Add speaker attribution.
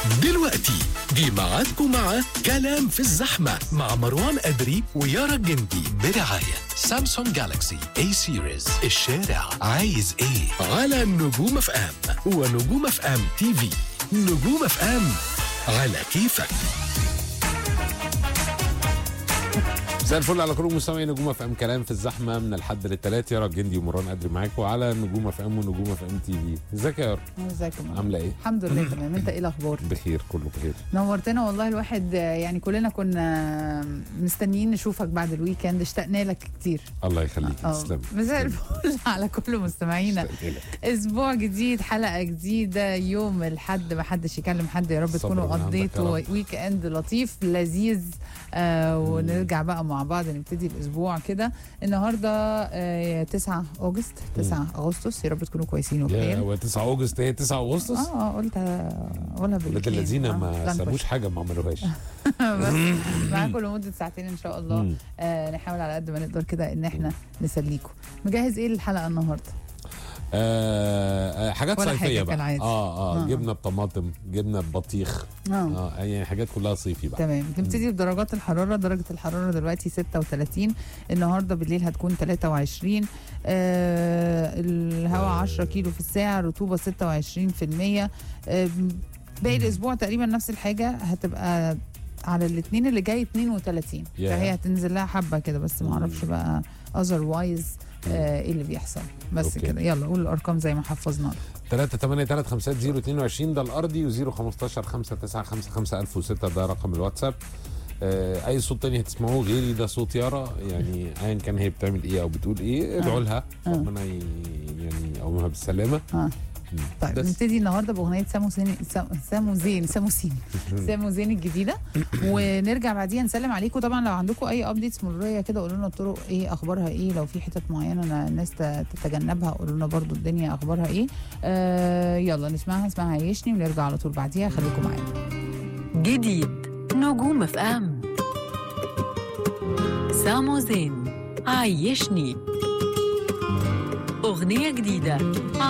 Speaker 1: دلوقتي جه ميعادكم مع كلام في الزحمة مع مروان أدري ويارا الجندي برعاية سامسونج جالاكسي اي سيريز الشارع عايز ايه على نجوم اف ام ونجوم اف ام تي في نجوم اف ام على كيفك
Speaker 2: مساء الفل على كل مستمعي نجوم اف ام كلام في الزحمه من الحد للثلاث يارا الجندي ومروان قدري معاكم على نجوم اف ام ونجوم اف ام تي في ازيك يا يارا
Speaker 3: ازيك يا مروان؟
Speaker 2: عامله ايه
Speaker 3: الحمد لله تمام انت ايه الاخبار
Speaker 2: بخير كله بخير
Speaker 3: نورتنا والله الواحد آه، يعني كلنا كنا مستنيين نشوفك بعد الويكند اشتقنا لك كتير
Speaker 2: الله يخليك
Speaker 3: اه
Speaker 2: تسلم
Speaker 3: مساء الفل على كل مستمعينا اسبوع جديد حلقه جديده يوم الحد ما حدش يكلم حد يا رب
Speaker 2: صبر
Speaker 3: تكونوا
Speaker 2: من عندك
Speaker 3: قضيتوا
Speaker 2: يا رب.
Speaker 3: ويك اند لطيف لذيذ آه ونرجع بقى مع بعض نبتدي الاسبوع كده النهارده آه 9 اوجست 9 اغسطس يا رب تكونوا كويسين
Speaker 2: يا
Speaker 3: وبخير
Speaker 2: هو 9 اغسطس هي 9 اغسطس
Speaker 3: اه اه قلت اقولها
Speaker 2: ولاد
Speaker 3: بالكيف.
Speaker 2: الذين
Speaker 3: آه،
Speaker 2: ما
Speaker 3: لانكوش.
Speaker 2: سابوش حاجه ما عملوهاش
Speaker 3: بس معاكم لمده ساعتين ان شاء الله
Speaker 2: مم.
Speaker 3: آه نحاول على قد ما نقدر كده ان احنا نسليكم مجهز ايه للحلقه النهارده
Speaker 2: آه آه، حاجات
Speaker 3: ولا
Speaker 2: صيفيه
Speaker 3: حاجة
Speaker 2: بقى
Speaker 3: كالعادة.
Speaker 2: اه اه
Speaker 3: آه.
Speaker 2: جبنه بطماطم جبنه ببطيخ
Speaker 3: اه
Speaker 2: اه يعني حاجات كلها صيفي بقى
Speaker 3: تمام نبتدي بدرجات الحراره درجه الحراره دلوقتي 36 النهارده بالليل هتكون 23 آه الهواء 10 كيلو في الساعه رطوبه 26% آه باقي الاسبوع تقريبا نفس الحاجه هتبقى على الاثنين اللي جاي 32
Speaker 2: ياه.
Speaker 3: فهي هتنزل لها حبه كده بس ما اعرفش بقى اذروايز آه ايه اللي بيحصل بس
Speaker 2: أوكي.
Speaker 3: كده يلا قول الارقام زي ما حفظنا
Speaker 2: 3 8 3 5 0 22 ده الارضي و0 15 5 9 5 5 1006 ده رقم الواتساب آه، اي صوت تاني هتسمعوه غيري ده صوت يارا يعني ايا كان هي بتعمل ايه او بتقول ايه ادعوا لها
Speaker 3: آه.
Speaker 2: ربنا ي- يعني يقومها بالسلامه
Speaker 3: اه
Speaker 2: مم.
Speaker 3: طيب
Speaker 2: بس.
Speaker 3: نبتدي النهارده باغنيه سامو زين سام- سامو زين سامو سين سامو زين الجديده ونرجع بعديها نسلم عليكم طبعا لو عندكم اي ابديتس مروريه كده قولوا لنا الطرق ايه اخبارها ايه لو في حتت معينه أنا- الناس ت- تتجنبها قولوا لنا برضو الدنيا اخبارها ايه آه يلا نسمعها اسمها عيشني ونرجع على طول بعديها خليكم معانا
Speaker 4: جديد نجوم اف ام سامو زين عيشني أغنية جديدة